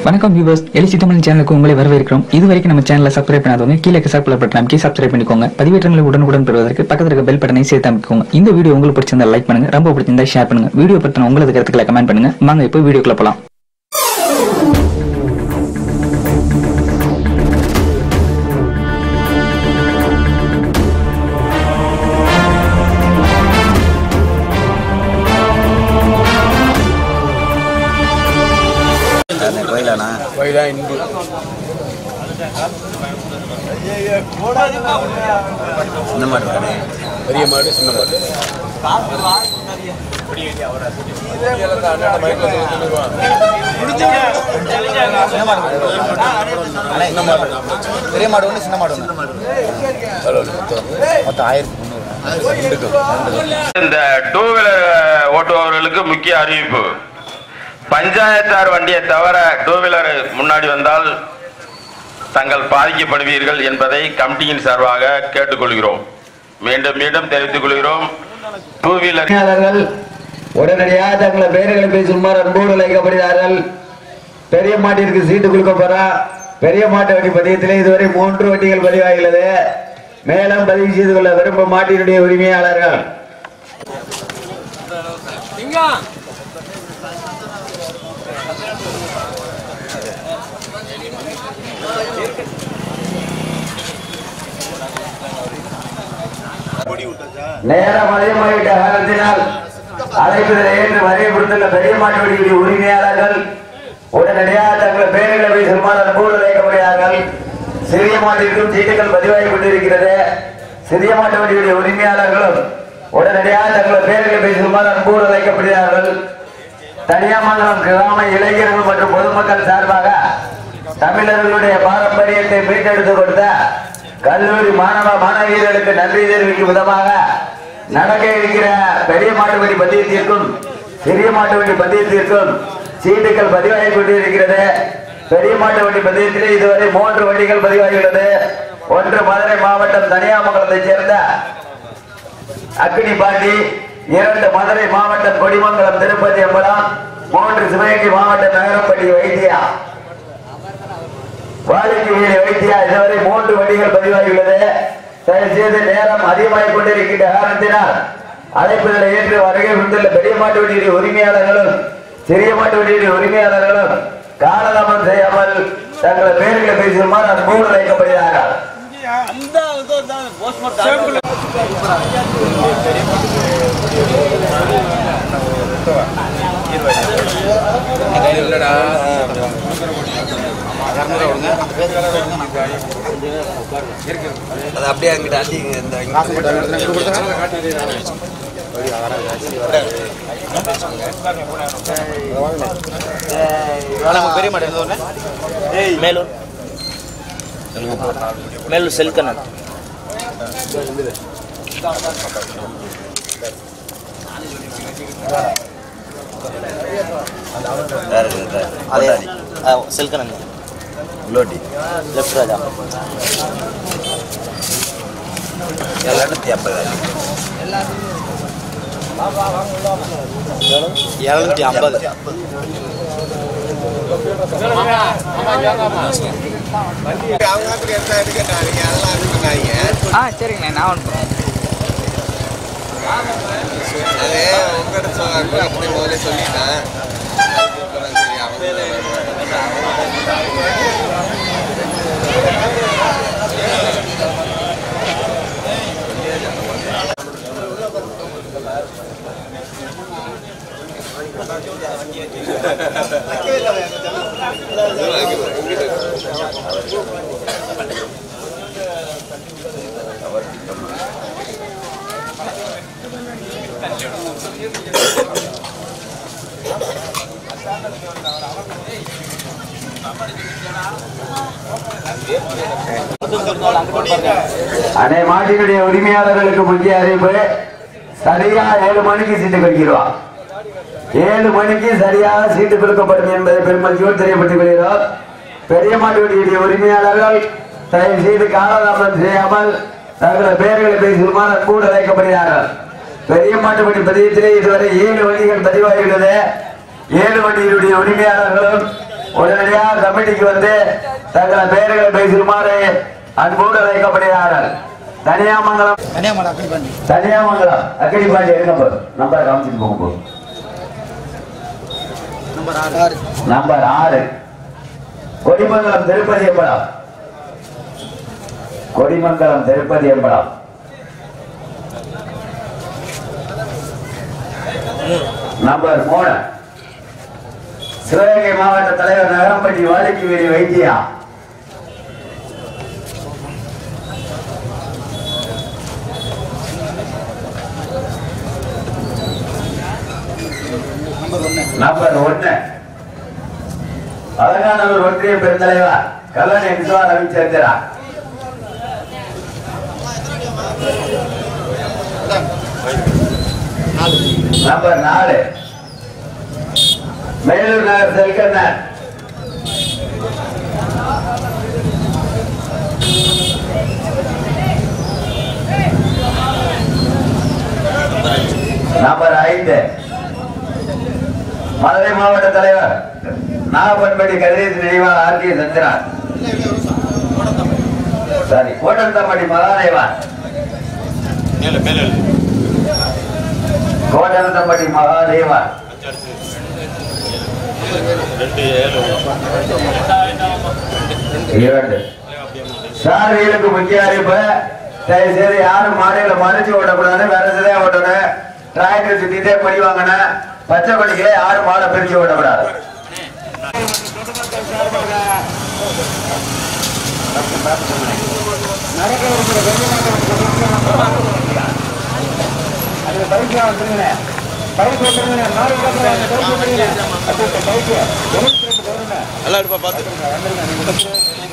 வணக்கம் வியூவர்ஸ் எலிசி தமிழ் சேனலுக்கு உங்களை வரவேற்கிறோம் இது வரைக்கும் நம்ம சேனலை சப்ஸ்கிரைப் பண்ணாதவங்க கீழே சப்ஸ்கிரைப் பட்டன் அமைக்கி சப்ஸ்கிரைப் பண்ணிக்கோங்க பதிவேற்றங்களை உடனுக்குடன் பெறுவதற்கு பக்கத்தில் இருக்க பெல் பட்டனை சேர்த்து அமைக்கோங்க இந்த வீடியோ உங்களுக்கு பிடிச்சிருந்தா லைக் பண்ணுங்க ரொம்ப பிடிச்சிருந்தா ஷேர் பண்ணுங்க வீடியோ பத்தின உங்களது கருத்துக்களை கமெண்ட் பண்ணுங்க வாங்க இப்போ வீடியோக்குள்ள போலாம் அந்த கோயிலாண்ணா கோயிலா இந்து சின்ன மாடு கடை பெரிய மாடு சின்ன மாடு சின்ன மாடு பெரிய மாடு ஒன்று சின்ன மாடு ஒன்று மொத்தம் ஆயிரத்தி முந்நூறு இந்த டூ வீலர் ஓட்டுபவர்களுக்கு முக்கிய அறிவிப்பு பஞ்சாயத்தார் வண்டியை தவிர டூ வீலர் முன்னாடி வந்தால் தங்கள் பாதிக்கப்படுவீர்கள் என்பதை கமிட்டியின் சார்பாக கேட்டுக்கொள்கிறோம் மீண்டும் மீண்டும் தெரிவித்துக் கொள்கிறோம் டூ வீலர் பணியாளர்கள் உடனடியாக தங்களை பெயர்களை பேசுமாறு அன்போடு அழைக்கப்படுகிறார்கள் பெரிய மாட்டிற்கு சீட்டு கொடுக்க போறா பெரிய மாட்டு வண்டி பதியத்திலே இதுவரை மூன்று வண்டிகள் பதிவாகிறது மேலும் பதிவு செய்து கொள்ள விரும்பும் மாட்டினுடைய உரிமையாளர்கள் நேரம் அதிகமாகிவிட்ட காரணத்தினால் அழைப்புதலை ஏற்று வரைய கொடுத்துள்ள பெரிய மாட்டு வண்டியுடைய உரிமையாளர்கள் உடனடியாக தங்கள் பெயர்களை போய் செல்மாறு அன்போடு அழைக்கப்படுகிறார்கள் சிறிய மாட்டிற்கும் சீட்டுகள் பதிவாகி கொண்டிருக்கிறது சிறிய மாட்டு வண்டியுடைய உரிமையாளர்களும் உடனடியாக தங்கள் பெயர்களை போய் செல்மாறு அன்போடு அழைக்கப்படுகிறார்கள் தனியாமங்கலம் கிராம இளைஞர்கள் மற்றும் பொதுமக்கள் சார்பாக தமிழர்களுடைய பாரம்பரியத்தை மீட்டெடுத்து கொடுத்த கல்லூரி மாணவ மாணவியர்களுக்கு நன்றி தெரிவிக்கும் விதமாக நடக்க இருக்கிற பெரிய மாட்டுவண்டி பந்தயத்திற்கும் சிறிய மாட்டுவண்டி பந்தயத்திற்கும் சீட்டுகள் பதிவாகி கொண்டிருக்கிறது பெரிய மாட்டு வண்டி பந்தயத்திலே இதுவரை மூன்று வண்டிகள் பதிவாகியுள்ளது ஒன்று மதுரை மாவட்டம் தனியாமங்கலத்தைச் சேர்ந்த அக்னி பாண்டி இரண்டு மதுரை மாவட்டம் கொடிமங்கலம் திருப்பதி அம்பலம் மூன்று சிவகங்கை மாவட்டம் நகரப்பட்டி வைத்தியா வாழைக்கு வைத்தியா இதுவரை மூன்று வண்டிகள் பதிவாகியுள்ளது தயவு செய்து நேரம் அதிகமாகிக் கொண்டிருக்கின்ற காரணத்தினால் அழைப்புதலை ஏற்று வருகை வந்துள்ள பெரிய மாட்டு வண்டியுடைய உரிமையாளர்களும் சிறிய மாட்டு வண்டியுடைய உரிமையாளர்களும் காலதாமம் செய்யாமல் தங்கள் பெயர்களை பேசுமாறு அன்போடு அழைக்கப்படுகிறார்கள் இல்லடா அது அப்படியே அங்கிட்ட அடி இந்த நமக்கு பெரிய மாடு எந்த ஒன்று மேலூர் மேலூர் செல்கண்ணன் வேற இருக்குது அதே அதே ஆ, செல்கண்ணன் லோட்டி லெஃப்ட் ராஜா எழுநூத்தி ஐம்பது இரநூத்தி ஐம்பது ஆ சரிங்கண்ணே நான் ஒன்று அது உங்ககிட்ட சொல்ல அப்படி முதல்ல சொல்லிட்டேன் அதுக்கப்புறம் சரி அவங்க அனை மாட்டினுடைய உரிமையாளர்களுக்கு முக்கிய அறிவிப்பு சரியா ஏழு மணிக்கு சீட்டு கொடுக்கிறோம் ஏழு மணிக்கு சரியாக சீட்டு கொடுக்கப்படும் என்பதை பெருமதியோடு தெரியப்பட்டுக் கொள்கிறோம் பெரிய மாட்டுடைய உரிமையாளர்கள் தயவு செய்து காலதாமதம் செய்யாமல் தங்கள் பெயர்களை பேசுமாறு கூட அழைக்கப்படுகிறார்கள் பெரிய மாட்டுப்பட்டி பதியத்திலே இதுவரை ஏழு வண்டிகள் பதிவாகியுள்ளது ஏழு வண்டியினுடைய உரிமையாளர்களும் உடனடியாக கமிட்டிக்கு வந்து தங்கள் பெயர்களை பேசுமாறு அன்போடு அழைக்கப்படுகிறார்கள் தனியாமங்கலம் கன்னியாகுமரி அப்படி பண்ணி தனியாமங்கலம் அக்கடி பாண்டி எடுங்க போ நம்பர் காமிச்சிட்டு போங்க போ நம்பர் ஆறு நம்பர் ஆறு கொடிமங்கலம் திருப்பதி அம்பலம் கொடிமங்கலம் திருப்பதி அம்பலம் நம்பர் மூணு சிவகங்கை மாவட்ட தலைவர் நகரம்பட்டி வாழைக்கு வீதி வைத்தியா நம்பர் ஒன்று நம்பர் ஒண்ணு அலங்காநல்லூர் ஒன்றிய பெருந்தலைவர் கல்லணை விஸ்வா ரவிச்சந்திரா நம்பர் நாலு மேலூர் நகர் செல்கண்ணன் நம்பர் ஐந்து மதுரை மாவட்ட தலைவர் நாகப்பன்பட்டி கதிரேசன் நினைவாக R K Chandran sorry Kottanthampatti Mahadevan மேலே மேலே எழுது கோட்டந்தம்பட்டி மகாதேவன் ரெண்டு ஏழு இரண்டு சாரதிகளுக்கு முக்கிய அறிவிப்பு தயவு செய்து யாரும் மாடுகளை மறைச்சு ஓட்டக்கூடாது வேற சிதையா ஓட்டணும் டிராக்டர் சுத்திட்டே படி வாங்கணும் பச்சை கொடிகளை யாரும் மாடை பிரிச்சு ஓட்டக்கூடாது நல்லா எடுப்பா பார்த்து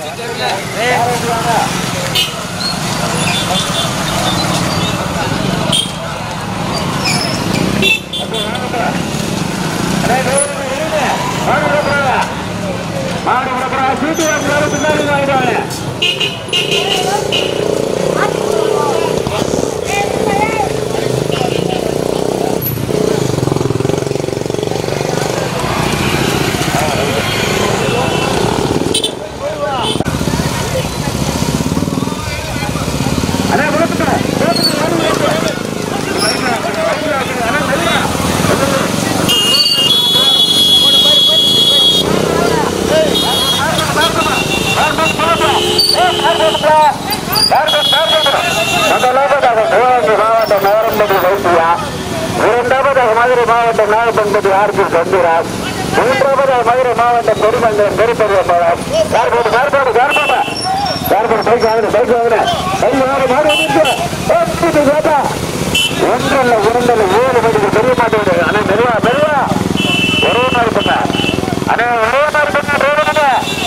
மாவட்டம் நகரம்பட்டி வைத்தியா இரண்டாவதாக மதுரை மாவட்டம் நாகப்பன்பட்டி ஆர்பி சந்திராஜ் மூன்றாவதாக மதுரை மாவட்டம் பெருமங்கலம் பெருப்பரிய பழம் கார்போடு கார்போடு கார்போடு கார்போடு பைக் வாங்கின பைக் வாங்கின பைக் வாங்கின மாடு வந்துட்டு கேட்டா ஒன்றல்ல இரண்டல்ல ஏழு மணிக்கு பெரிய மாட்டோடு அண்ணா மெருவா மெருவா ஒரே மாதிரி பண்ண அண்ணா ஒரே மாதிரி பண்ண ரோடு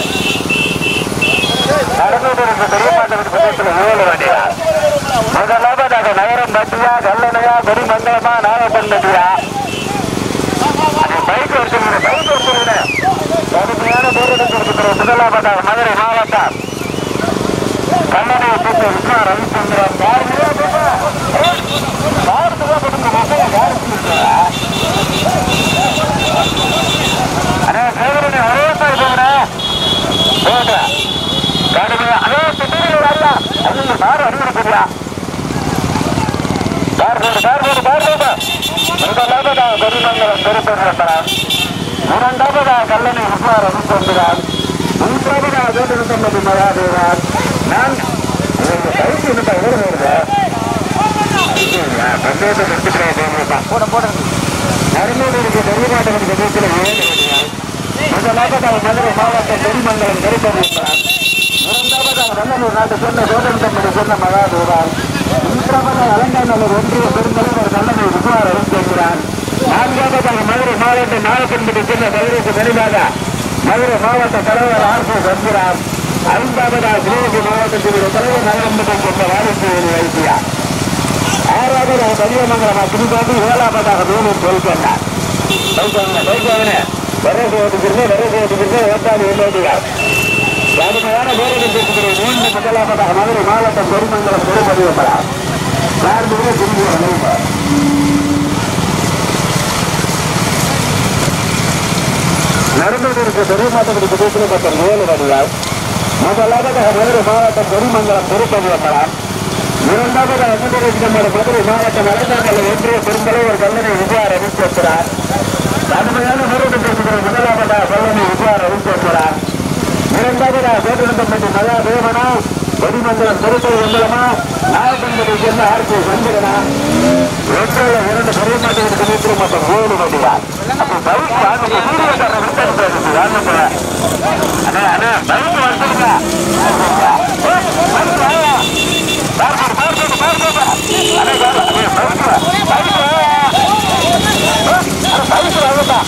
நடந்ததற்கு பெரிய மாட்டோடு பக்கத்தில் ஏழு வண்டியா முதலாவதாக நகரம் பட்டியா கல்லணையா பெருமங்கலமா நாகப்பட்டியா பைக் எடுத்துக்கிறேன் பைக் எடுத்துக்கிறேன் கடுமையான தூரத்துக்கு இருக்கிற முதலாவதாக மதுரை மாவட்டம் கல்லணை கூட்ட விஸ்வா ரவிச்சந்திரன் அண்ணா சேகரனே ஒரே மாதிரி போகிறேன் போகிறேன் கடுமையா அதோ சுத்தீர்கள் அல்ல அது மாறு அறிவுறுத்தியா கார்போடு கார்போடு கார்போடு முதலாவதாக பெருமங்கலம் பெருப்பெருப்பரம் இரண்டாவதாக கல்லணை விஸ்வா ரவிச்சந்திரன் மூன்றாவதாக வேண்டுதம்பதி மகாதேவன் நான் பைக்கு இன்னும் எவ்வளவு வருது பந்தயத்தை நிறுத்திக்கிறேன் போட போட நறுமூடிக்கு பெரிய மாட்டவனுக்கு வீட்டில் ஏழு வருகிறார் முதலாவதாக மதுரை மாவட்டம் பெருமங்கலம் பெருப்பெருப்பரம் இரண்டாவதாக வல்லூர் நாட்டு சொன்ன சோதனை சொன்ன மகாதேவன் மூன்றாவதாக அலங்காநல்லூர் ஒன்றிய பெருந்தலைவர் நல்லமை விசுவார் அறிவித்திருக்கிறார் நான்காவதாக மதுரை மாவட்டம் நாகப்பன்பட்டி சொன்ன பதிலுக்கு தெளிவாக மதுரை மாவட்ட தலைவர் ஆர் கே சந்திராம் ஐந்தாவதாக சிவகங்கை மாவட்டத்தில் தலைவர் நகரம்பட்டை கொண்ட வாரிசு வைத்தியா ஆறாவதாக கலியமங்கலம் திருப்பாண்டி ஏழாவதாக வேலூர் தொழிற்கொண்டார் வைக்கோங்க வைக்கோங்க வரசு ஓட்டுக்கிறது வரசு ஓட்டுக்கிறது ஓட்டாளி உள்ளோட்டுகிறார் கடுமையான வேலைகள் பேசுகிறேன் மீண்டும் முதலாவதாக மதுரை மாவட்டம் பெருமங்கலம் பெருமதிவப்படார் சார்பிலே திரும்பி வர நடந்ததற்கு பெரிய மாற்றத்திற்கு பேசின பக்கம் ஏழு வடிவால் முதலாவதாக மதுரை மாவட்டம் பெருமங்கலம் திருப்பதிவம்பலம் இரண்டாவதாக அமுதரசிகமோட மதுரை மாவட்டம் அலங்காங்கல்ல ஒன்றிய பெருந்தலைவர் கல்லணை விஜயார் அறிவித்திருக்கிறார் கடுமையான முருகன் பேசுகிற முதலாவதாக கல்லணை விஜயார் அறிவித்திருக்கிறார் இரண்டாவதாக கோட்டநம்பட்டி மகா தேவனா வெடிமங்கலம் திருப்பதி மங்கலமா நாயக்கன்பதி சேர்ந்த ஆர்கே சந்திரனா ஒன்றால இரண்டு பெரிய மாட்டத்திற்கு பேசுகிற மொத்தம் ஏழு வடிவால் அப்போ பைக் வாங்க வீடியோக்காரர் விட்டு அனுப்புறது வாங்க அண்ணா அண்ணா பைக் வந்துருங்க பைக் வாங்க பார்க்கணும் பார்க்கணும் பார்க்கணும் அண்ணா யாரு அண்ணா பைக் பைக் பைக் வாங்கப்பா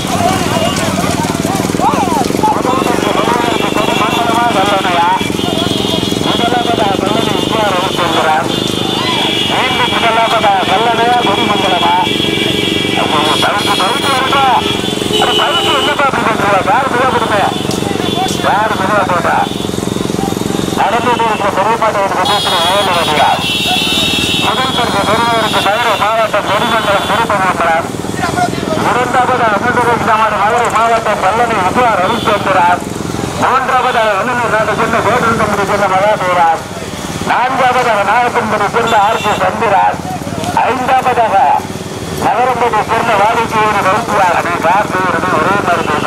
இரண்டாவது அமிர்தமான மதுரை மாவட்டம் பல்லனை விஜயார் அறிவித்திருக்கிறார் மூன்றாவதாக அண்ணனூர் நாட்டை சேர்ந்த கோட்டந்தம்படி சேர்ந்த மகாதேவரார் நான்காவதாக நாகப்பன்படி சேர்ந்த ஆர் கே சந்திரார் ஐந்தாவதாக நகரம்படி சேர்ந்த வாடிக்கையோடு வைத்தியார் அடே கார் செய்வது ஒரே மாதிரி பேச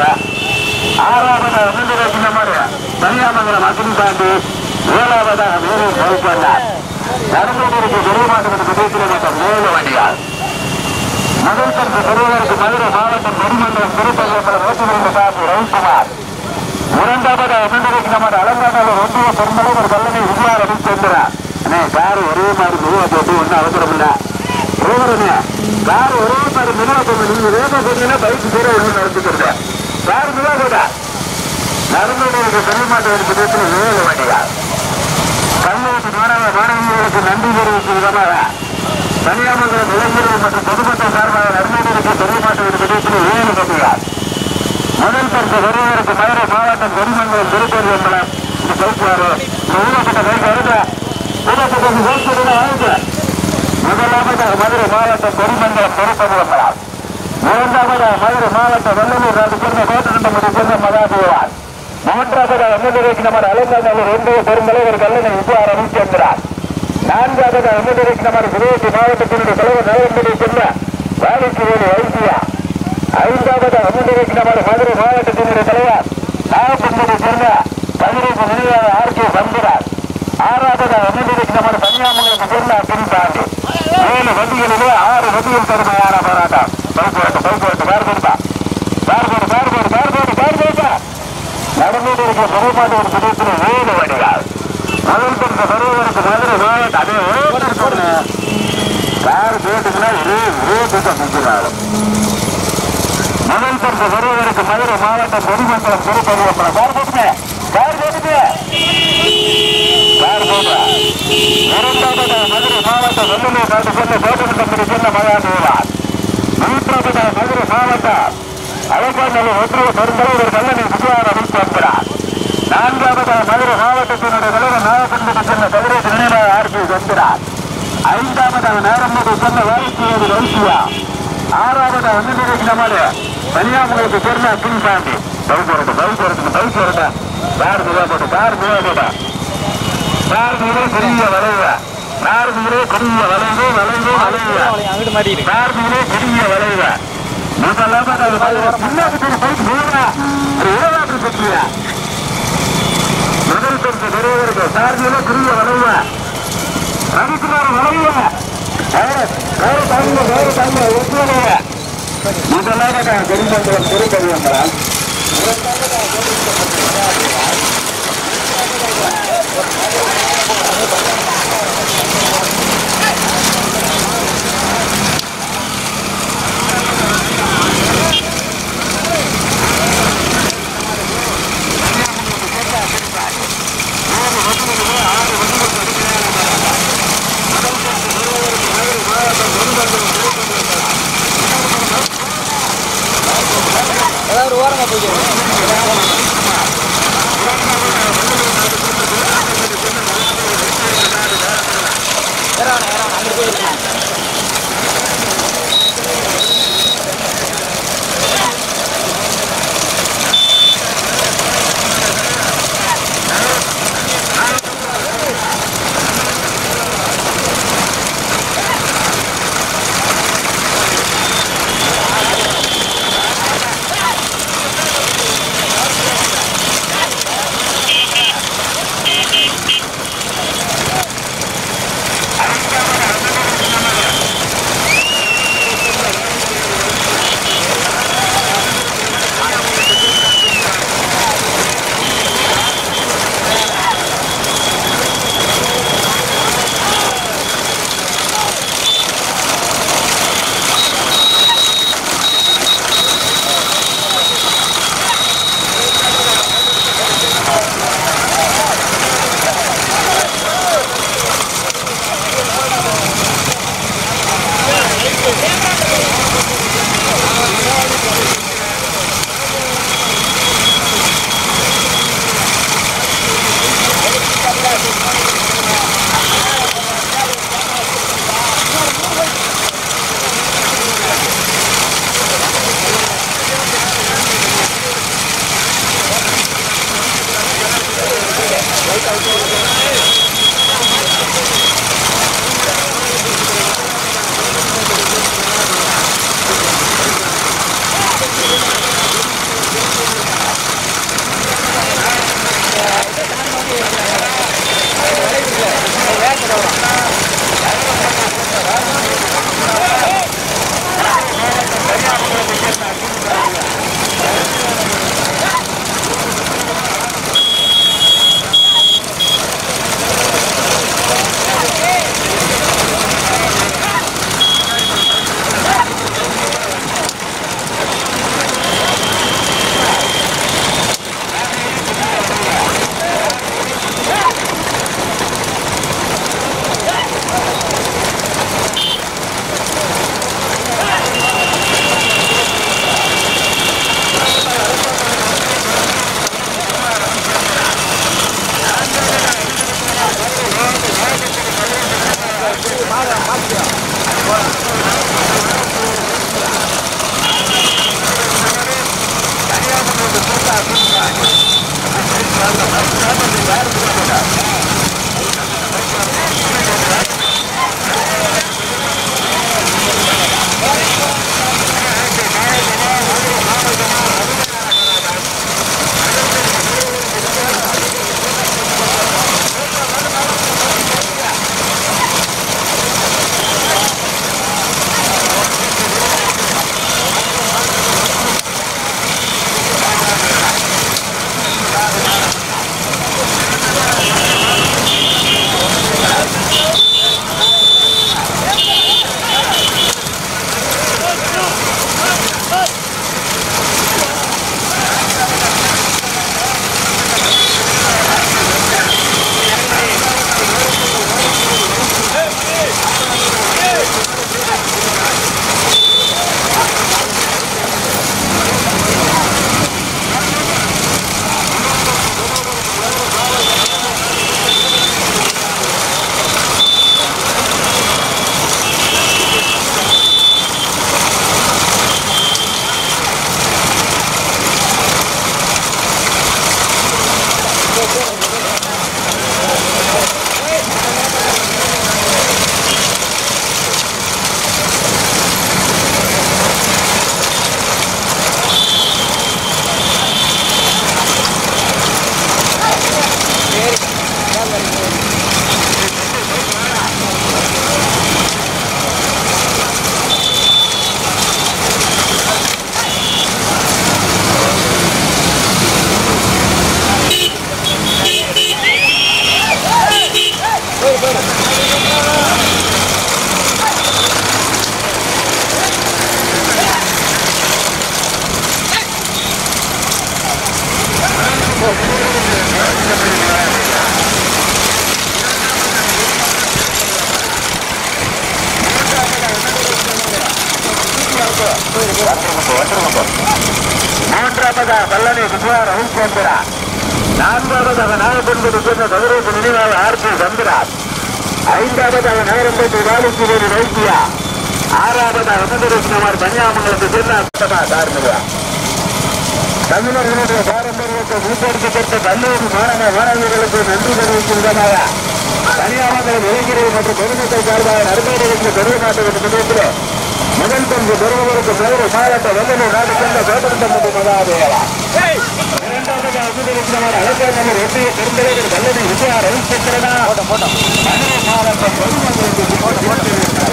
ஆறாவதாக அமிர்தரை சின்ன மாதிரி தனியாமங்கலம் அக்னி பாண்டி ஏழாவதாக மேலே கழிப்பார் நடந்ததற்கு பெரிய மாற்றத்திற்கு பேசின மொத்தம் ஏழு வண்டியார் முதல் பரிசு பெறுவதற்கு மதுரை மாவட்டம் நெடுமன்றம் திருப்பதியம்பலம் நூற்றி சார்பு ரவிக்குமார் இரண்டாவது அமிர்தருக்கு நமது அலங்காநல்லூர் ஒன்றிய பெருந்தலைவர் கல்லணை விஜயார் அடித்திருக்கிறார் அண்ணே கார் ஒரே மாதிரி மெதுவா போட்டு ஒன்றும் அவசரம் இல்ல டிரைவருங்க கார் ஒரே மாதிரி மெதுவா போட்டு நீங்க வேக போட்டீங்கன்னா பைக் பேர ஒன்று நடந்துக்கிறது கார் மெதுவா போட்டா நடந்ததற்கு பெரிய மாட்டத்திற்கு பேசின ஏழு வண்டியார் கல்லூரி மாணவ மாணவியர்களுக்கு நன்றி தெரிவிக்கும் விதமாக தனியாமங்கலம் இளைஞர்கள் மற்றும் பொதுமக்கள் சார்பாக நன்மைகளுக்கு பெரிய மாற்றம் விதத்தில் ஏழு பகுதியார் முதல் பரிசு வருவதற்கு மதுரை மாவட்டம் பெருமங்கலம் திருப்பதி என்பலம் இந்த பைக்குவாரு இந்த ஊழப்பட்ட பைக் வருங்க ஊழப்பட்ட பைக் வாங்க முதலாவதாக மதுரை மாவட்டம் பெருமங்கலம் திருப்பதி என்பலாம் இரண்டாவதாக மதுரை மாவட்டம் வெள்ளலூர் நாட்டு சேர்ந்த கோட்டநம்படி சேர்ந்த மகாதேவார் மூன்றாவதாக அமிர்தரைக்கு நமது அலங்காநல்லூர் ஒன்றிய பெருந்தலைவர் கல்லணை விஜயார் அறிவித்திருக்கிறார் நான்காவது அமிர்தரைக்கு நமது விவேகி மாவட்டத்தினுடைய தலைவர் நரேந்திரி செல்ல வாடிக்கையோடு வைத்தியா ஐந்தாவது அமிர்தரைக்கு நமது மதுரை மாவட்டத்தினுடைய தலைவர் நாகப்பன்படி சேர்ந்த பதினைந்து நினைவாக ஆர் கே சந்திரார் ஆறாவது அமிர்தரைக்கு நமது கன்னியாகுமரிக்கு சேர்ந்த அக்கினி தாண்டி ஏழு வண்டிகளிலே ஆறு வண்டிகள் தருமையான போராட்டம் போக்குவரத்து போக்குவரத்து கார் கொடுத்தா கார் போடு கார் போடு கார் போடு கார் போடுப்பா நடந்துட்டு இருக்க பெருமாட்டு ஒரு பிரதேசத்தில் ஏழு வண்டிகள் முதல் பெருந்த பெருவருக்கு மதுரை மாவட்டம் அதே ஒரே சொன்ன கார் போட்டுக்குன்னா ஒரே ஒரே கூட்டம் முக்கியம் முதல் பெருந்த பெருவருக்கு மதுரை மாவட்டம் பெருமங்கலம் திருப்பதிவப்படம் கார் போட்டுங்க கார் போட்டுங்க கார் போடுற இரண்டாவது மதுரை மாவட்டம் வெள்ளலூர் நாட்டு சொன்ன கோட்டநம்படி சொன்ன மகாதேவார் மூன்றாவது மதுரை மாவட்டம் அலங்காநல்லூர் ஒன்றிய பெருந்தலைவர் கல்லணை விஜயார் அமைத்து வந்தார் நான்காவது மதுரை மாவட்டத்தினுடைய தலைவர் நாகப்பன்படி சொன்ன கதிரேஜ் நினைவாக ஆர்பி வந்தார் ஐந்தாவது நேரம்பது சொன்ன வாய்ப்பியது வைத்தியா ஆறாவது அன்னிலைக்கு நம்மளு கன்னியாகுமரிக்கு சேர்ந்த அக்கினி சாமி பைக் வரட்டும் பைக் வரட்டும் பைக் வரட்டும் கார் மிதா போட்டு கார் மிதா போட்டா கார் மீதே பெரிய வளைவு கார் மீதே பெரிய வளைவு வளைவு வளைவு கார் மீதே பெரிய வளைவு முதலாவது அது வளைவு. பின்னாடி போய் பைக் போகா அது இருபதாட்டு பற்றியா முதல் பெருசு பெரியவருக்கு கார் மீதே பெரிய வளைவு ரவிக்குமார் வளைவு வேறு தாங்க வேறு தாங்க ஒத்துழைங்க முதலாவது பெருமந்தலம் திருப்பதிவங்களால் ஏதாவது ஒரு ஓரமாக போய்க்கிறேன் மூன்றாவதாக பல்லனி குமார் ரவிச்சந்திரா நான்காவதாக நாகப்பன்பது சொன்ன கதிரேசு நினைவாக ஆர்பி சந்திரா ஐந்தாவதாக நகரம்பட்டி வாலிக்குவேரி வைத்தியா ஆறாவதாக சுந்தரேஷ்குமார் பஞ்சாமங்கலத்தை சேர்ந்த அத்தமா கார்மிகா தமிழர்களுடைய பாரம்பரியத்தை மீட்டெடுக்கப்பட்ட கல்லூரி மாணவ மாணவிகளுக்கு நன்றி தெரிவிக்கும் விதமாக தனியாமங்கலம் இளைஞர்கள் மற்றும் பொதுமக்கள் சார்பாக நடைபெறுகின்ற பெரிய நாட்டு நிலையத்தில் முதல் பங்கு பெறுவதற்கு மதுரை மாவட்ட வெள்ளலூர் நாடு சென்ற கோட்டமட்டி மகாதேவா இரண்டாவது அமுதலிங்கமான அலங்காநல்லூர் ஒன்றிய பெருந்தலைவர் கல்லணை விஜயா ரவிச்சந்திரனா மதுரை மாவட்டம் பொதுமக்களுக்கு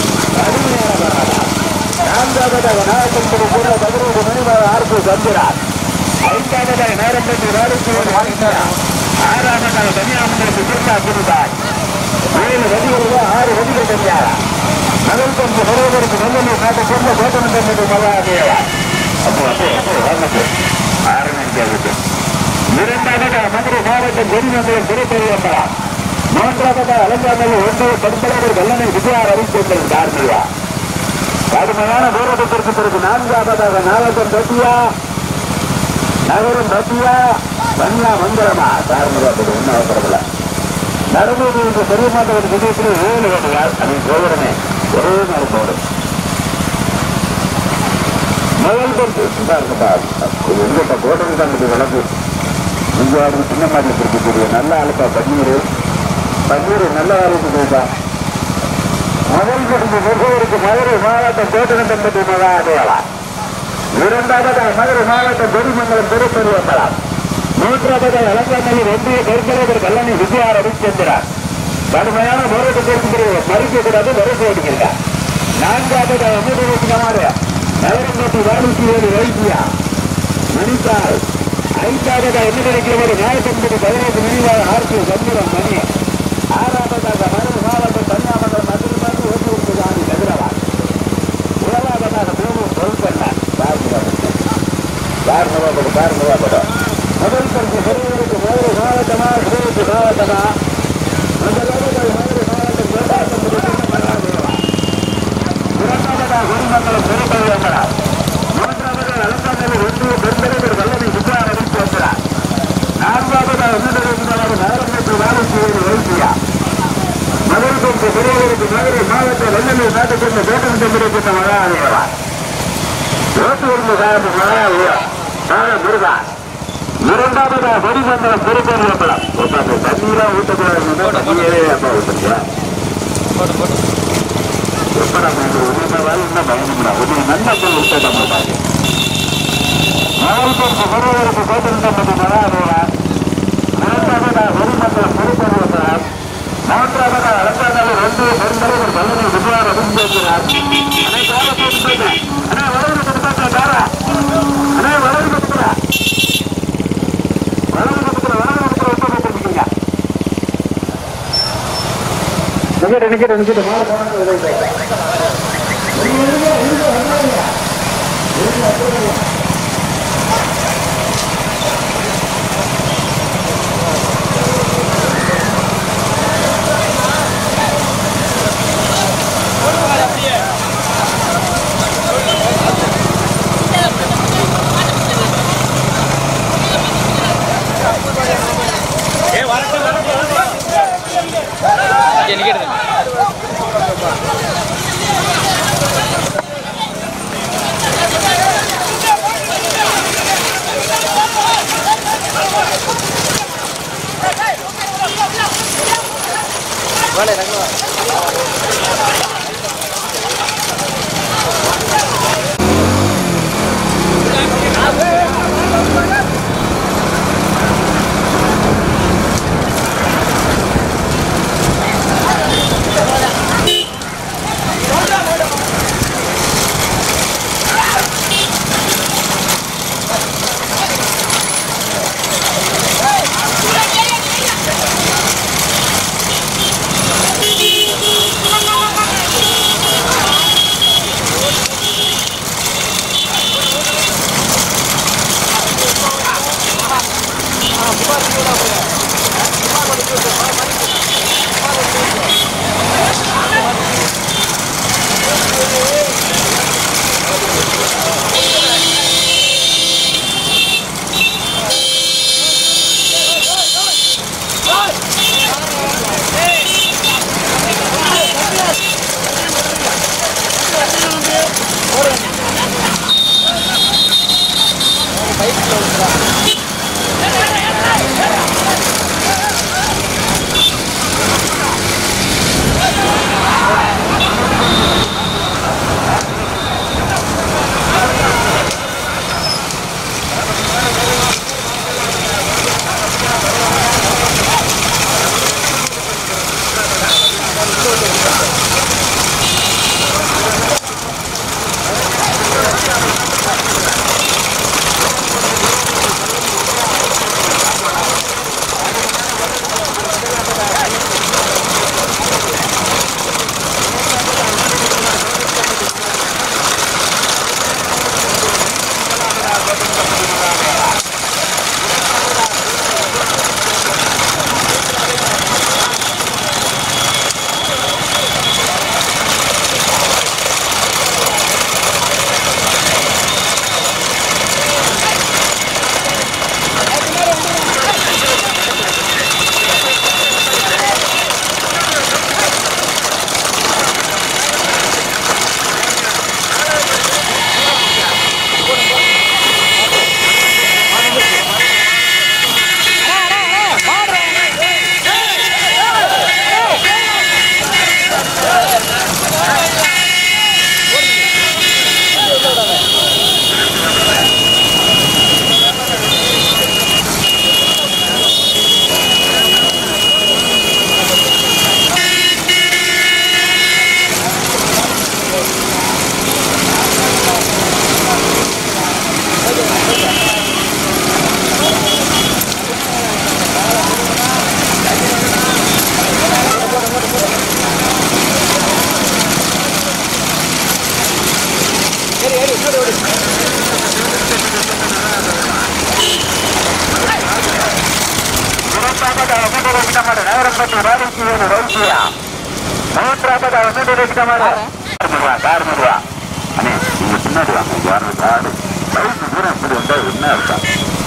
நான்காவதாக நாகப்பன்பது கூட பதினோரு மணிவாக ஆர்பி சந்திரா ஐந்தாவதாக நேரம்பட்டி ராஜேஸ்வரன் வாங்கினார் ஆறாவதாக கன்னியாகுமரி சுற்றுலா குருதாய் ஏழு வதிகள் ஆறு வதிகள் தனியாரா முதல் பங்கு வருவதற்கு நல்லூர் நாட்டை சேர்ந்த கோட்டமன்றி மகாதேவா அப்போ அப்போ அப்போ வாங்க ஆரம்பிக்கிறது இரண்டாவதாக மதுரை மாவட்டம் கொடிமங்கலம் திருப்பதியம்பலா மூன்றாவதாக அலங்காநல்லூர் ஒன்றிய படுத்தலைவர் கல்லணை விஜயா ரவிச்சந்திரன் கார்மிகா கடுமையான தூரத்திற்கு பிறகு நான்காவதாக நாகப்பன் பட்டியா நகரம் பட்டியா பன்யா மந்திரமா காரணமாக ஒன்றும் அவசரமில்ல நடந்தது இந்த பெரியமாட்டவர் விஜயத்தில் ஏழு வேண்டுகள் அதை சோதரமே ஒரே நாள் போடும் முதல் பந்து எங்கிட்ட கோட்டை தான் இது விளக்கு இங்க ஒரு சின்ன மாட்டில் இருக்கக்கூடிய நல்ல ஆளுக்கா பன்னீர் பன்னீர் நல்ல ஆளுக்கு போயிட்டா முதல் கொடுத்த முகவருக்கு மதுரை மாவட்டம் கோட்டநம்பட்டி மகா அடையாளா இரண்டாவது மதுரை மாவட்டம் பெருமங்கலம் திருப்பெருவம்பலம் மூன்றாவது அலங்காநல்லி ஒன்றிய கருக்கலைவர் கல்லணை விஜயா ரவிச்சந்திரன் கடுமையான போராட்டத்திற்கு மறுக்க கூடாது வரிசை அடிக்கிறார் நான்காவது அமிர்தமாறு நகரங்கோட்டி வாரிசுவேறு வைத்தியா மணித்தால் ஐந்தாவது என்ன கிடைக்கிறவர் நியாயத்தன்பது பதினைந்து நினைவாக ஆர்சி சந்திரன் மணி ஆறாவதாக மதுரை மாவட்டம் கன்னியாமங்கலம் மதுரை மாதிரி ஓட்டு ஜாதி எதிரவா ஏழாவதாக மூணு பொருட்கள் யார் நவாபடும் யார் நவாபடும் முதல் பரிசு பெறுவதற்கு மதுரை மாவட்டமா சிவகங்கை மாவட்டமா முதலாவதாக மதுரை மாவட்டம் கோட்டாசம் இரண்டாவதாக குருமங்கலம் பெருக்கல்வங்களா மூன்றாவதாக அலங்காநல்லி ஒன்றிய பெருந்தலைவர் வல்லமை சுற்றுலா அறிவித்திருக்கிறார் நான்காவதாக உன்னதமாக நகரமற்ற வாரிசுவேறு வைத்தியா முதல் பரிசு பெறுவதற்கு மதுரை மாவட்ட வெள்ளலூர் நாட்டுச் சேர்ந்த வேட்டம் தம்பிருக்கின்ற மகாதேவா ஓட்டுநர் சார்பு மகாதேவா மாத முருகா இரண்டாவதா வெடிமண்டலம் திருப்பதியம்பலம் ஒருத்தர் தண்ணீரா ஊட்டக்கூடாது தண்ணியே அப்பா ஊட்டுறீங்களா எப்படா மேலே உண்மை வேலை என்ன பயணம்டா ஒரு நல்ல பொருள் விட்டா மாட்டாங்க மாவட்டத்திற்கு வருவதற்கு கோட்டிருந்தபடி மகாதேவா இரண்டாவதா வெடிமண்டலம் திருப்பதியம்பலம் மூன்றாவதா அலங்காநல்லி ரெண்டு பெருந்தலைவர் பல்லவர் விஜயார் அபிஷேகிறார் அனை கால போட்டு அண்ணா வளர்ந்து கொடுத்தா தாரா அண்ணா வளர்ந்து கொடுக்குறா வளர்ந்து கொடுக்குற வளர்ந்து கொடுக்குற ஒப்பம் கொடுத்துருக்கீங்க நிக்கிட்ட நிக்கிட்ட நிக்கிட்ட மாலை போனாங்க உதவி பைக்கில் மூன்றாவதாக மூன்று மாடு நகரம்பட்டி வாடிக்கு ஏழு வைத்தியா மூன்றாவதாக மூன்று மாடு கார் முருவா அண்ணே நீங்க பின்னாடி வாங்க யாரும் காடு பைக்கு தூரம் இப்படி வந்தா என்ன இருக்கா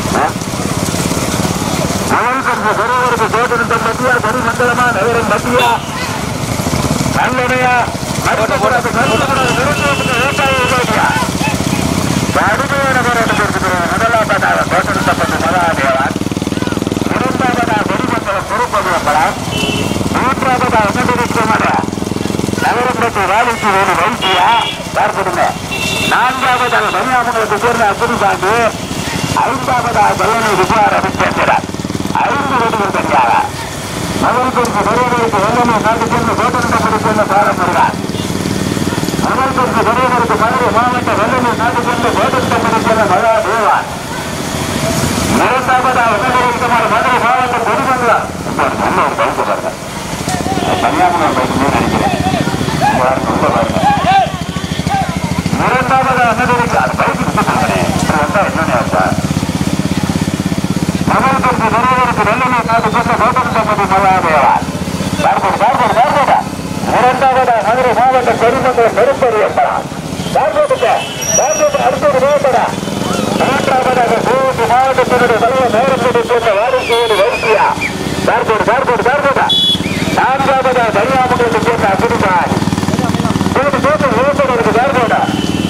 முதல் கொஞ்சம் பெரியவருக்கு சோதனை பத்தியா பெரு மண்டலமா நகரம் பத்தியா நல்லனையா நடுக்கூடாது நடுக்கூடாது நடுக்கூடாது விவசாய உபயோகியா கடுமையான போராட்டம் இருக்கிறது முதலாவதாக தோற்றப்பட்ட மகாதேவன் இரண்டாவதாக வெடிமண்டலம் பொறுப்பதியப்படம் மூன்றாவதாக அனுபவிக்கமான நகரம்பட்டு வாலிக்கு ஒரு வைத்தியா பார்த்துடுங்க நான்காவதாக பனியாமங்களுக்கு சேர்ந்த அசுரிபாண்டு ஐந்தாவதாக பல்லனை விஜயார் அபிச்சேந்திரன் ஐந்து வீடுகள் தனியாக அவர்களுக்கு பெரியவர்களுக்கு வெள்ளமே நாட்டு சேர்ந்த தோற்றப்பட்டு சேர்ந்த பாலம் வருகிறார் அவர்களுக்கு பெரியவருக்கு மதுரை மாவட்ட வெள்ளமே நாட்டு சேர்ந்த தோற்றப்பட்டு சேர்ந்த மகா தேவான் இரண்டாவதாக உணவகமான மதுரை மாவட்டம் பொதுமங்கலம் இப்போ ஒரு நல்ல ஒரு பைக்கு பாருங்க கன்னியாகுமரி பைக்கு நினைக்கிறேன் இங்க பாருங்க, உள்ள பாருங்க இரண்டாவதாக அன்னதருக்கு அது பைக்கு கொடுத்துருக்கேன் இப்படி வந்தா என்னன்னு ஆச்சா அவர்களுக்கு பெரியவருக்கு வெள்ளமே நாட்டு சேர்ந்த தோற்றப்பட்டு மகா தேவான் பார்ப்போம் பார்ப்போம் பார்ப்போம் இரண்டாவதாக மதுரை மாவட்ட பெருமங்கலம் நெருப்பறியப்படாம் பார்ப்போம் பார்ப்போம் அடுத்தது நோக்கடா மூன்றாவதாக கோவை மாவட்டத்தினுடைய தலைவர் நேரப்படி சேர்ந்த வாரிசையோடு வைத்தியா பார்ப்போடு பார்ப்போடு பார்ப்போடா நான்காவதாக கன்னியாகுமரிக்கு சேர்ந்த அசுரிமான் போட்டு போட்டு ஓட்டருக்கு பார்ப்போடா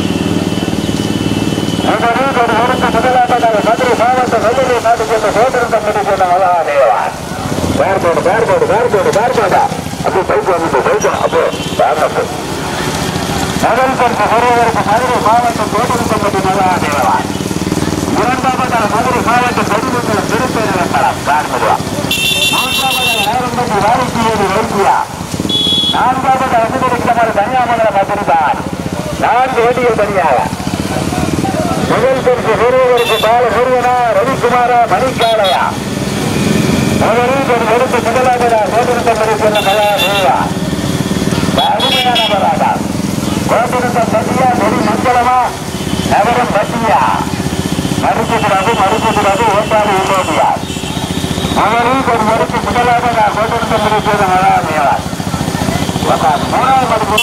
முதலில் ஒரு ஒருக்கு முதலாவதாக மதுரை மாவட்ட வெள்ளூர் நாட்டு சேர்ந்த சோதரன் தம்பதி சேர்ந்த மகாதேவான் பார்ப்போடு பார்ப்போடு பார்ப்போடு பார்ப்போடா அப்போ பைக் வந்து பைக் அப்போ பார்ப்போம் முதல் பரிசு பெறுவதற்கு மதுரை மாவட்டம் சோதரன் தம்பதி மகாதேவான் இரண்டாவதாக மதுரை மாவட்ட பெருமங்கலம் திருப்பேர் வேட்பாளர் கார்முருவா மூன்றாவதாக நேரம்பட்டி வாரிசியோடு வைத்தியா நான்காவது அனுமதிக்கப்பட்ட தனியாமங்கலம் அதிர்தான் நான்கு வண்டிகள் தனியாக முதல் பரிசு பெறுவதற்கு பால முருகனா ரவிக்குமாரா மணிக்காலையா முதலில் ஒரு எடுத்து முதலாவதா சோதனத்தம்பதி சொன்ன மகா தேவா அருமையான பராதா கோபுரத்தம் பத்தியா நெறி மங்களமா நகரம் பத்தியா மறுக்கக்கூடாது மறுக்கக்கூடாது ஓட்டாளி உள்ளோடியார் அவரும் ஒரு மறுப்பு முதலாக நான் கோட்டை செய்த மகாதேவார் மூணாவது மறுப்பு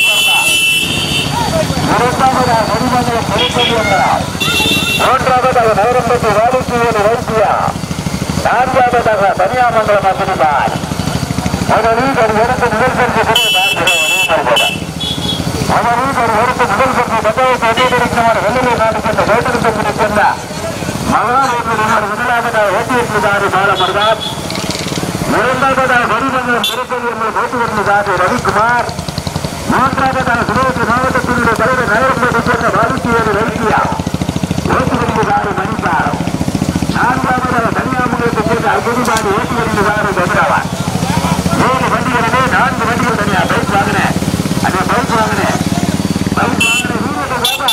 இரண்டாவதாக நெறிமங்கலம் பெருப்பதியங்களார் மூன்றாவதாக நகரம்பட்டி வாடிக்கையோடு வைத்தியா நான்காவதாக தனியாமங்கலம் அசிரிபார் முதலில் ஒரு எடுத்து முதல் பரிசு பெறுவதாக அவருக்கு ஒரு வருத்த முதல் பற்றி பத்தாயிரத்தி அதிகரிக்குமாறு வெள்ளூர் நாட்டுக்கு இந்த வேட்டெடுத்து பிடிக்கின்ற மகாநேபர் முதலாவதாக ஓட்டியிருந்ததாரி பாலமர்தான் இரண்டாவதாக வரிமங்கலம் திருப்பதி என்ற ஓட்டுநர்தாரி ரவிக்குமார் மூன்றாவதாக சிவகங்கை மாவட்டத்தினுடைய தலைவர் நகரத்தை சேர்ந்த வாடிக்கையோடு வைத்தியா ஓட்டுநர்தாரி மணிசாரம் நான்காவதாக கன்னியாகுமரியத்தை சேர்ந்த அகுதிபாடி ஓட்டுநர்தாரி பெத்ராவான் மூணு வண்டிகளே நான்கு வண்டிகள் தனியா பைக் வாங்கினேன் அதே பைக் வாங்கினேன் பைக் வாங்கினேன் வீரர்கள் பாபா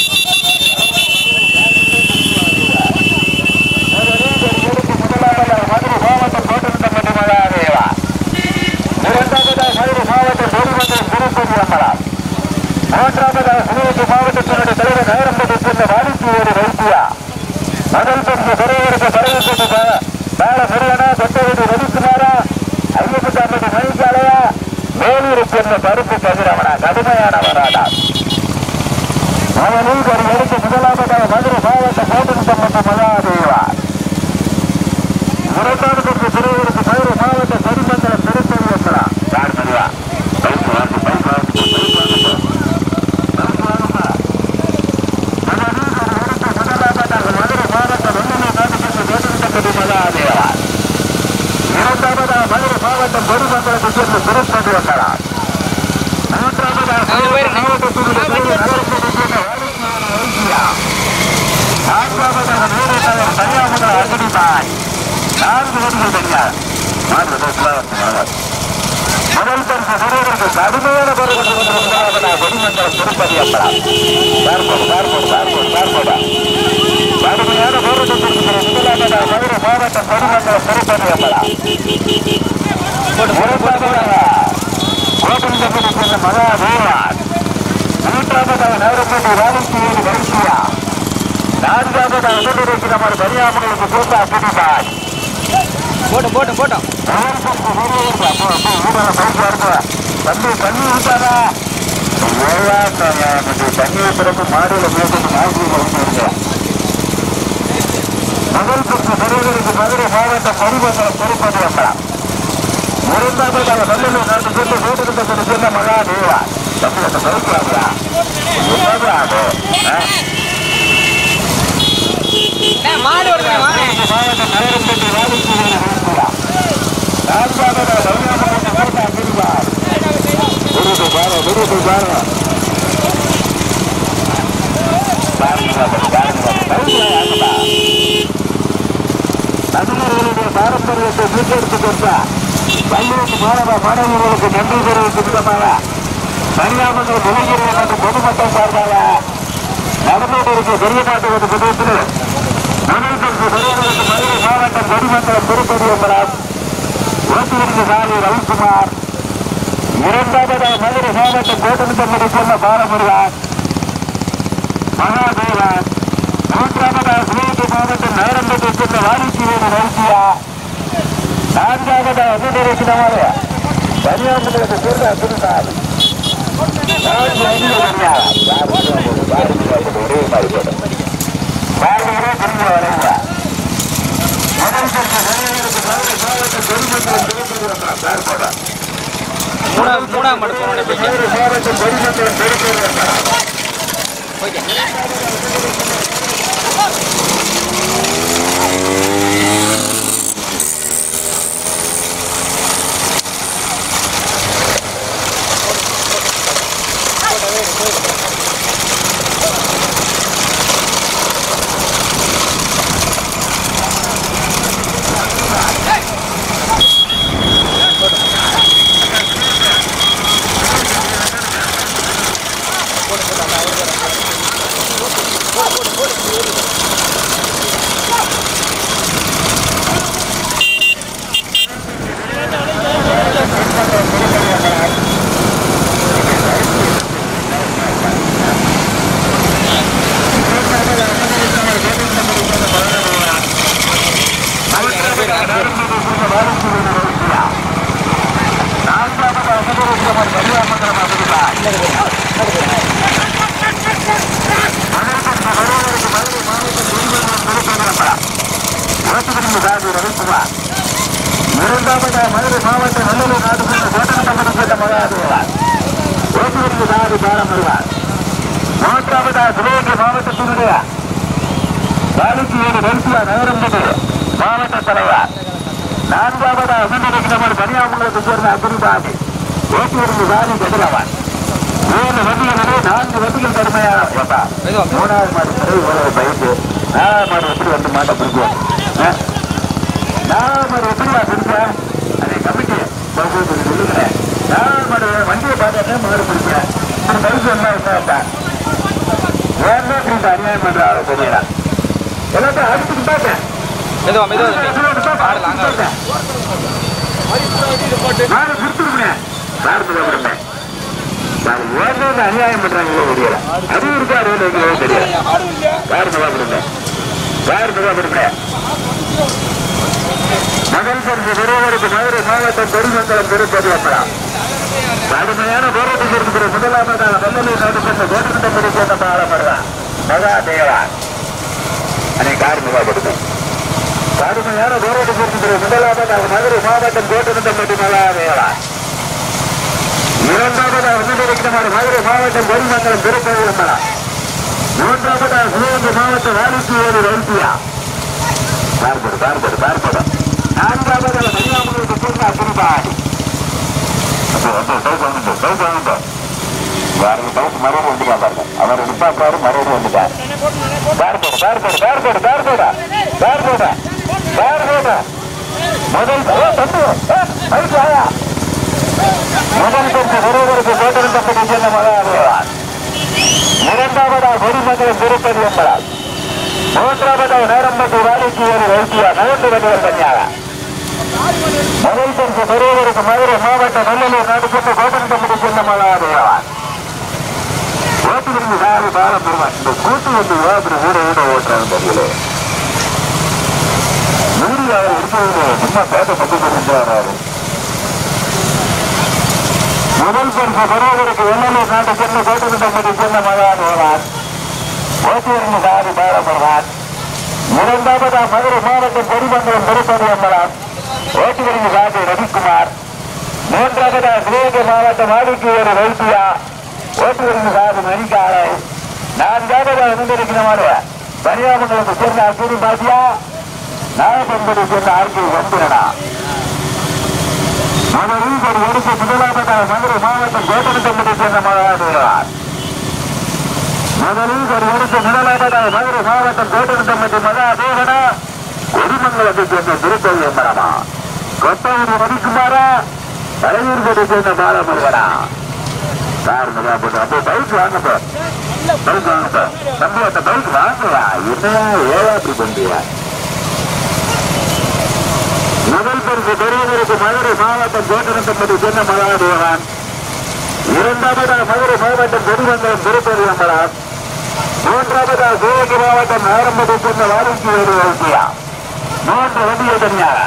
முதலாவதாக மதுரை மாவட்டம் கோட்டந்தம்பட்டி மகாதேவா இரண்டாவதாக மதுரை மாவட்டம் பொதுமன்றம் திருப்பதி அம்மரார் மூன்றாவதாக சிவகங்கை மாவட்டத்தினுடைய தலைவர் நகரம்பட்டி சேர்ந்த வாடிக்கையோடு வைத்தியா முதல் பரிசு பெறுவதற்கு பரவப்பட்டு பால முருகனா கொட்டவீடு ரவிக்குமாரா ஐயப்பட்டாம்பட்டி மணிக்காலையா வேலூரை சேர்ந்த பருப்பு கதிரவனா கடுமையான வராதா அவனில் ஒரு எடுத்து முதலாவதாக மதுரை மாவட்ட கோட்டம்பட்டி மகாதேவா இரண்டாவது பரிசு பெறுவதற்கு மதுரை மாவட்ட பெருமங்கலம் திருப்பதி வைக்கலாம் யார் தெரியா பைக் வாங்க பைக் வாங்க பைக் வாங்க பைக் வாங்கப்பா அவனில் ஒரு எடுத்து முதலாவதாக மதுரை மாவட்ட வெள்ளமே நாட்டுக்கு கோட்டம்பட்டி மகாதேவா இரண்டாவதாக மதுரை மாவட்டம் பெருமங்கலத்தை சேர்ந்த திருப்பதி வைக்கலாம் மூன்றாவதாக மதுரை மாவட்டத்தினுடைய தலைவர் நகரத்தை சேர்ந்த வாடிக்கையான வைத்தியா நான்காவதாக நேரே தலைவர் கன்னியாகுமரி அக்னிபாய் நான்கு வண்டிகள் தனியார் மாற்று முதல் பரிசு பெறுவதற்கு கடுமையான பருவத்தை முதலாவதாக வெடிமண்டலம் திருப்பதி அம்பலம் பார்ப்போம் பார்ப்போம் பார்ப்போம் பார்ப்போம் கடுமையான போராட்டத்திற்கு முதலாவதாக மதுரை மாவட்டம் வெடிமண்டலம் திருப்பதி அம்பலம் இரண்டாவதாக கோபந்தபுரி சென்ற மகாதேவான் மூன்றாவதாக நகரப்பேட்டை வாடிக்கையோடு வைத்தியா நான்காவதாக அனுமதிக்கிறவர் பரியாமங்களுக்கு சேர்ந்த அபிடிபாய் போட்டோம் போட்டோம் போட்டோம் தண்ணி தண்ணி ஊத்தாதா தண்ணி ஊத்துறப்ப மாடுல மேற்கொண்டு நாய்க்குள்ள வந்து இருக்கேன் முதல் சுற்று பெறுவதற்கு மதுரை மாவட்ட பரிமங்கலம் பொறுப்பது வந்தலாம் இரண்டாவது அவர் நல்லூர் நாட்டு சொல்லி வீட்டுக்கு சொன்ன மகா தேவா தமிழக சௌக்கியாங்களா என்னது அது மாடு வருது வாங்க மாவட்ட நகரம் பெற்று வாதிக்கு நான்காவது ரவிநாதன் கோட்டை அங்கிருப்பார் விருது பாரு விருது பாரு நடுவர்களுடைய பாரம்பரியத்தை மீட்டெடுத்துக் கொண்ட பள்ளிக்கு மாணவ மாணவர்களுக்கு நன்றி தெரிவிக்கும் விதமாக பரிணாமங்கள் இளைஞர்கள் மற்றும் பொதுமக்கள் சார்பாக நடந்தோடிருக்க பெரிய நாட்டு விதத்தில் முதல் பரிசு பெறுவதற்கு மதுரை மாவட்டம் கொடிமங்கலம் திருப்பதி என்பதால் ஓட்டுநருக்கு சாரி ரவிக்குமார் இரண்டாவது மதுரை மாவட்டம் கோட்டமிட்டம்படி சொன்ன பாலமுருகன் மகாதேவன் மூன்றாவதாக சிவகங்கை மாவட்டம் நகரம்பட்டி சொன்ன வாரிசிவேடு ரவிசியா நான்காவதாக அமுதரசினமாக கன்னியாகுமரிக்கு சேர்ந்த அசுரசாமி நான்கு ஐந்து கன்னியாகுமரி. ஒரே மாதிரி போட்டோம் வாழ்வுகளே திரும்ப வரைங்க முதல் பரிசு பெறுவதற்கு மதுரை மாவட்டம் கொடிமங்கலம் திருப்பதி பேர் போடுறேன் மூணாம் மூணாம் மாடு போனோட போய் மதுரை மாவட்டம் கொடிமங்கலம் திருப்பதி இரண்டாவது மதுரை மாவட்ட நல்லூர் நாடு கோட்டமட்ட மகாதேவா ஓட்டுநருக்கு சாதி பாரம்பரியார் மூன்றாவது சிவகங்கை மாவட்டத்தினுடைய பாலிச்சியோடு நெருப்பியா நகரம்பது மாவட்ட தலைவர் நான்காவது அமிர்தகிரமர் கன்னியாகுமரத்தை சேர்ந்த அபிரிபாதி ஓட்டுநருக்கு சாதி கதிரவன் ஏழு வண்டிகளிலே நான்கு வண்டிகள் கடுமையான ஏப்பா, மூணாவது மாடு பிறகு ஒரு பைக்கு நாலாவது மாடு எப்படி வந்து மாட்டை பிடிக்கும் ஆ? நாலாவது மாடு எப்படியா பிடிச்சேன் அதை கமிட்டி சொல்லுகிறேன் நாலாவது மாடு வண்டியை பார்த்தாலே மாடு பிடிச்சேன் ஒரு பைக்கு என்ன விசாரித்தேன் ஏன்னா இப்படி அநியாயம் பண்ற ஆளை தெரியல எல்லாத்தையும் அடிச்சுட்டு பார்த்தேன் மெதுவா மெதுவா தம்பி மாடு லாங்கா வருது நாலு கொடுத்துருக்கேன் பாரதிய விடுறேன் ஓடுறது அநியாயம் பண்றாங்களோ தெரியல அது இருக்கா அது வைக்கவோ தெரியல பாரதியா விடுறேன் பாரதியா விடுறேன் மகள் பரிசு பெறுவதற்கு மதுரை மாவட்டம் பெருமங்கலம் திருப்பதி அப்பலாம் கடுமையான போராட்டத்தில் இருக்கிற முதலாவதாக வெள்ளலூர் நடுப்பட்ட கோட்டப்படி சேர்ந்த பாலமருதான் மகாதேவா அதை காரணமாகப்படுது கடுமையான போராட்டத்தில் இருக்கிற முதலாவதாக மதுரை மாவட்டம் கோட்டப்பட்டி மகாதேவா இரண்டாவதாக முன்னிலைக்கிறமான மதுரை மாவட்டம் பெருமங்கலம் திருப்பதி அப்பலாம் மூன்றாவதாக சிவகங்கை மாவட்டம் வாலிச்சியோடு வைத்தியா பார்ப்படு பார்ப்படு பார்ப்படு நான்காவதாக கன்னியாகுமரிக்கு சேர்ந்த அப்பிரிபாடி யாருக்கு பைக் மறுபடியும் வந்துட்டா பாருங்க அவர் நிப்பாட்டாரு மறுபடியும் வந்துட்டார் பார்ப்போட பார்ப்போட பார்ப்போட பார்ப்போட பார்ப்போட பார்ப்போட முதல் ஓ, தம்பி, ஏ, பைக் வாயா. முதல் பரிசு பெறுவதற்கு கோட்டல் தம்பி செல்ல மகாதேவன் இரண்டாவதா கொடிமங்கலம் திருப்பதி என்பதால் மூன்றாவதாக நேரம்பட்டு வாடிக்கு ஒரு வைத்தியா நகர்ந்து வந்தவர் கன்னியாக முதல் பரிசு பெறுவதற்கு மதுரை மாவட்ட நல்லூர் நடுப்பட்டு கோட்டல் தம்பி செல்ல மகாதேவன் ஓட்டுநருக்கு சாரி பாலம் பெறுவான் இந்த கூட்டு வந்து ஓட்டுற வீட வீட ஓட்டுறாங்க தெரியல மீடியாவில் இருக்கிறது சும்மா பேச பத்து வராரு முதல் பரிசு பெறுவதற்கு வெள்ளலூர் நாட்டை சேர்ந்த கோட்டை சேர்ந்த மகான் வருவார் ஓட்டியரின் சாதி பாடப்படுவார் இரண்டாவதா மதுரை மாவட்டம் பெருமங்கலம் திருப்பதி என்பதாம் ஓட்டுநரின் சாதி ரவிக்குமார் மூன்றாவதா சிவகங்கை மாவட்டம் ஆதிக்கியர் வைத்தியா ஓட்டுநரின் சாதி மணிக்காரை நான்காவதா இருந்திருக்கிறமான பரியாமங்களுக்கு சேர்ந்த அசூரி பாத்தியா நாகப்பன்பதை சேர்ந்த ஆர்கே வந்திரனா முதலில் ஒரு எடுத்து முதலாவதாக மதுரை மாவட்டம் கோட்டனத்தம்பதை சேர்ந்த மகாதேவார் முதலில் ஒரு எடுத்து முதலாவதாக மதுரை மாவட்டம் கோட்டனத்தம்பதி மகாதேவனா கொடிமங்கலத்தை சேர்ந்த திருப்பதி எம்பரமா கொத்தவரி ரவிக்குமாரா தலையூர்கோட்டை சேர்ந்த பாலமுருகனா கார் முதலா போட்டு அப்படியே பைக் வாங்கப்போ பைக் வாங்கப்போ தம்பி அந்த பைக் வாங்கவா என்னையா ஏழாப்பி பண்டியா முதல் பரிசு பெறுவதற்கு மதுரை மாவட்டம் கோட்டனத்தம்பதி சின்ன மகாதேவன் இரண்டாவதாக மதுரை மாவட்டம் பெருமங்கலம் திருப்பதி அம்பலம் மூன்றாவதாக சிவகங்கை மாவட்டம் நகரம்பதி சேர்ந்த வாரிசு வேறு வைத்தியா மூன்று வண்டிய தனியாக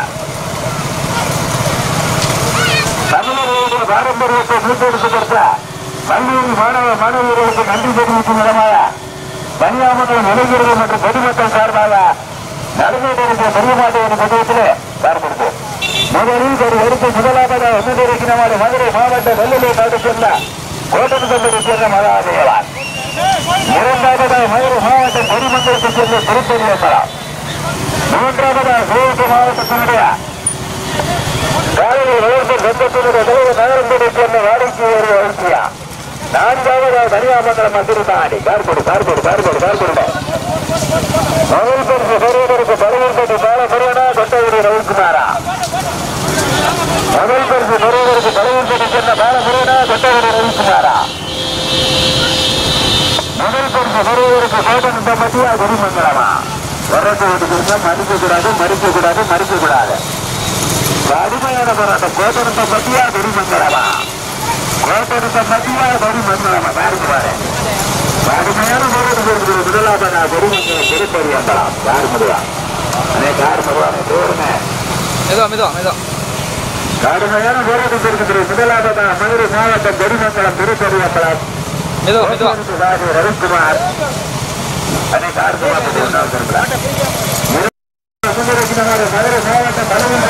தமிழர்களுடைய பாரம்பரியத்தை மீட்டெடுத்து கொடுத்த பள்ளியில் மாணவ மாணவியர்களுக்கு நன்றி தெரிவிக்கும் விதமாக பணியாமங்களும் இளைஞர்கள் மற்றும் பொதுமக்கள் சார்பாக நடைபெற்றிருக்கிற பெரியமாட்டையின் பகுதியிலே பார்க்கிறது முதலில் ஒரு எடுத்து முதலாவதாக வந்திருக்கிறவாறு மதுரை மாவட்ட வெள்ளலூர் நாட்டை சேர்ந்த கோட்டனத்தம்பதி சேர்ந்த மகாதேவான் இரண்டாவதாக மதுரை மாவட்டம் பொதுமக்களுக்கு சேர்ந்த திருப்பதி என்பதாம் மூன்றாவதாக சிவகங்கை மாவட்டத்தினுடைய காலையில் வளர்ந்த சொந்தத்தினுடைய தலைவர் நகரம்படி சேர்ந்த வாடிக்கை ஒரு வளர்ச்சியா நான்காவதாக தனியாமங்கலம் மந்திரிதாண்டி கார்போடு கார்போடு கார்போடு கார்போடு முதல் பரிசு பெறுவதற்கு பருவப்பட்டி பாலமுருகனா கொட்டகுடி ரவிக்குமாரா முதல் பரிசு பெறுவதற்கு பருவப்பட்டி சேர்ந்த பாலமுருகனா கொட்டகுடி ரவிக்குமாரா முதல் பரிசு பெறுவதற்கு கோட்டை பற்றியா குருமங்கலமா வரத்து ஓட்டு கொடுத்தா மதிக்க கூடாது மறிக்க கூடாது மறிக்க கூடாது கடுமையான போராட்டம் கோட்டனத்தை பற்றியா குருமங்கலமா கோட்டனத்தை பற்றியா குருமங்கலமா பாருங்க பாரு கடுமையான போராட்டம் இருக்கிற முதலாவதா குருமங்கலம் திருப்பதி அம்பலாம் யார் முதுவா அனே யார் முதுவா தோறுங்க மெதுவா மெதுவா மெதுவா கடுமையான போராட்டம் இருக்கிற முதலாவதா மதுரை மாவட்டம் பெருமங்கலம் திருப்பதி அம்பலம் மெதுவா மெதுவா ராஜு ரவிக்குமார் அனே யார் முதுவா இருக்கிறார் மதுரை மாவட்டம்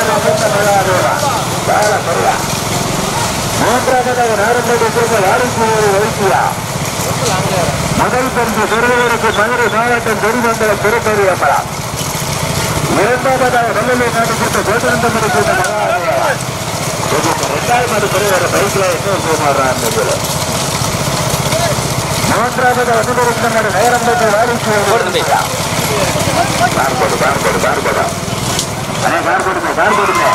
தலைவர் மூன்றாவதாக நாரம்பேட்டை சேர்ந்த வாரிசு வைத்தியா முதல் பரிசு பெறுவதற்கு மதுரை மாவட்டம் பெருமங்கலம் திருப்பதி அம்பலம் இரண்டாவதாக வெள்ளலூர் நாட்டு சேர்ந்த கோட்டனந்தமரை சேர்ந்த மகாதேவன் ரெண்டாயிரம் ஆண்டு பெறுவார் பைக்ல இன்னொரு போமாடுறான் மூன்றாவதாக வந்திருக்கிற நேரம்பேட்டை வாரிசு வைத்தியா பார்ப்போடு பார்ப்போடு பார்ப்போடு அண்ணே பார்ப்போடுங்க பார்ப்போடுங்க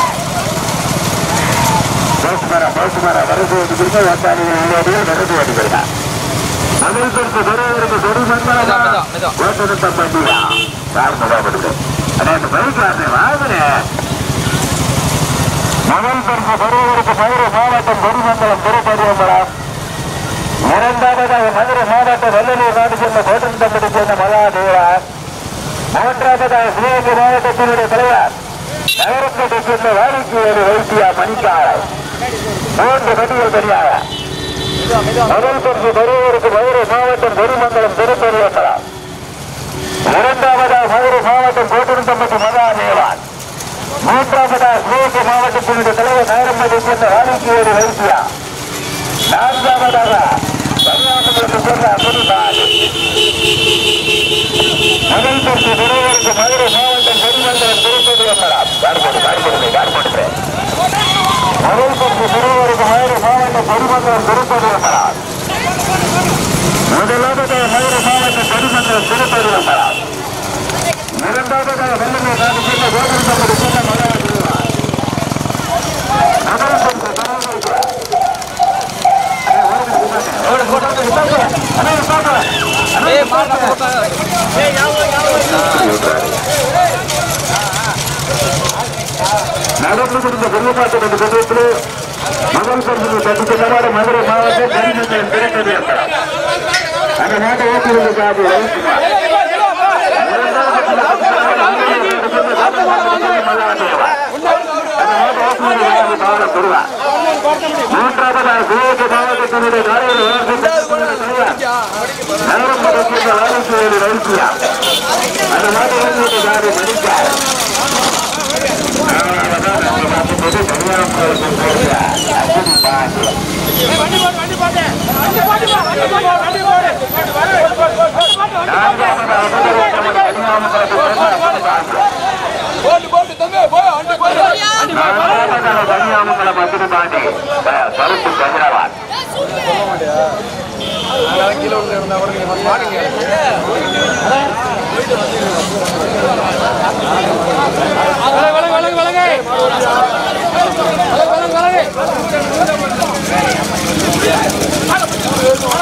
போஸ்ட்மாரா போஸ்ட்மாரா வரது ஓட்டு கொடுங்க வந்தாடி வரது ஓட்டு கொடுங்க முதல் பரிசு பெறுவதற்கு கொடி மந்தாரா மெதுவா, மெதுவா. ஓட்டத்தை பண்ணியா சார் முகாப்படுது அண்ணே இந்த பைக் வாங்க வாங்குனே முதல் பரிசு பெறுவதற்கு மதுரை மாவட்டம் பெருமங்கலம் திருப்பதியம்பலம் இரண்டாவதாக மதுரை மாவட்டம் வெள்ளலூர் நாடு சேர்ந்த கோட்டந்தம்படி சேர்ந்த மகாதேவா மூன்றாவதாக சிவகங்கை மாவட்டத்தினுடைய தலைவர் நகரப்பேட்டை சேர்ந்த வாடிக்கை ஒரு வைத்தியா மணிக்காலை மூன்று கட்டிகள் தனியாக முதல் பரிசு பெறுவதற்கு மதுரை மாவட்டம் பெருமங்கலம் திருப்பதி என்பதாம் இரண்டாவதாக மதுரை மாவட்டம் கோட்டனத்தம்பட்டி மகாதேவான் மூன்றாவதாக சிவகங்கை மாவட்டத்தினுடைய தலைவர் நகரப்பேட்டை சேர்ந்த வாடிக்கை ஒரு வைத்தியா நான்காவதாக கன்னியாகுமரிக்கு சேர்ந்த அமுதாஜ் முதல் பரிசு பெறுவதற்கு மதுரை மாவட்டம் பெருமங்கலம் திருப்பதி என்பதாம் கார்போடு கார்போடு கார்போடு முதல் பரிசு பெறுவதற்கு மதுரை மாவட்டம் பெருமங்கலம் திருப்பதி என்பதாம் முதலாவதாக மதுரை மாவட்டம் பெருமங்கலம் திருப்பதி என்பதாம் இரண்டாவதாக வெள்ளலூர் நாடு சேர்ந்த கோபுரத்தம்படி சேர்ந்த மகாராஜா முதல் பரிசு பெறுவதற்கு ஏய் மாடா போட்டா நடந்து கொடுத்த பெருமாட்ட பகுதியில் முதல் பரிசு தட்டு செல்லவாறு மதுரை மாவட்டம் கரிமங்கலம் திரைக்கதை அந்த நாட்டை ஓட்டுவதற்காக ரவிக்குமார் மூன்றாவதாக சிவகங்கை மாவட்டத்தினுடைய தலைவர் நேரம் படுகின்ற ஆலோசனை ரயில்சியா அந்த மாநிலத்தினுடைய காரி மணிக்கார் கன்னியாகுமரம் அதிர்பாண்டி கருத்து ஹைதராபாத் வளங்க